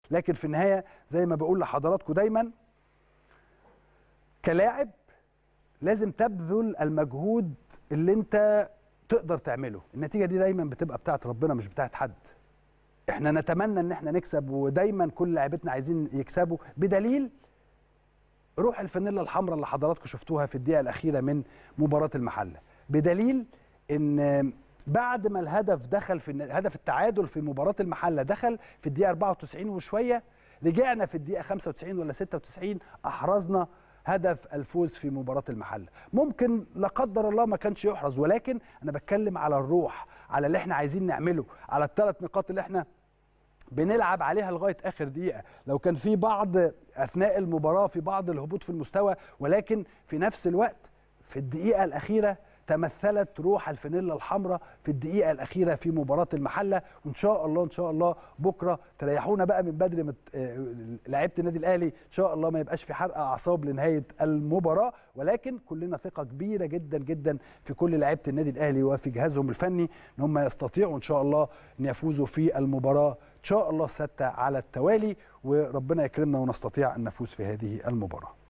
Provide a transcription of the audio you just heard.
لكن في النهايه زي ما بقول لحضراتكم دايما كلاعب لازم تبذل المجهود اللي انت تقدر تعمله النتيجه دي دايما بتبقى بتاعت ربنا مش بتاعت حد احنا نتمنى ان احنا نكسب ودايما كل لعيبتنا عايزين يكسبوا بدليل روح الفانيلا الحمراء اللي حضراتكم شفتوها في الدقيقه الاخيره من مباراه المحله بدليل ان بعد ما الهدف دخل في هدف التعادل في مباراه المحله دخل في الدقيقه 94 وشويه رجعنا في الدقيقه 95 ولا 96 احرزنا هدف الفوز في مباراه المحله ممكن لا قدر الله ما كانش يحرز ولكن انا بتكلم على الروح على اللي احنا عايزين نعمله على الثلاث نقاط اللي احنا بنلعب عليها لغايه اخر دقيقه لو كان في بعض اثناء المباراه في بعض الهبوط في المستوى ولكن في نفس الوقت في الدقيقه الاخيره تمثلت روح الفانيلا الحمراء في الدقيقه الاخيره في مباراه المحله وان شاء الله ان شاء الله بكره تريحونا بقى من بدري مت... لعيبه النادي الاهلي ان شاء الله ما يبقاش في حرق اعصاب لنهايه المباراه ولكن كلنا ثقه كبيره جدا جدا في كل لعيبه النادي الاهلي وفي جهازهم الفني ان هم يستطيعوا ان شاء الله ان يفوزوا في المباراه ان شاء الله السادسه على التوالي وربنا يكرمنا ونستطيع ان نفوز في هذه المباراه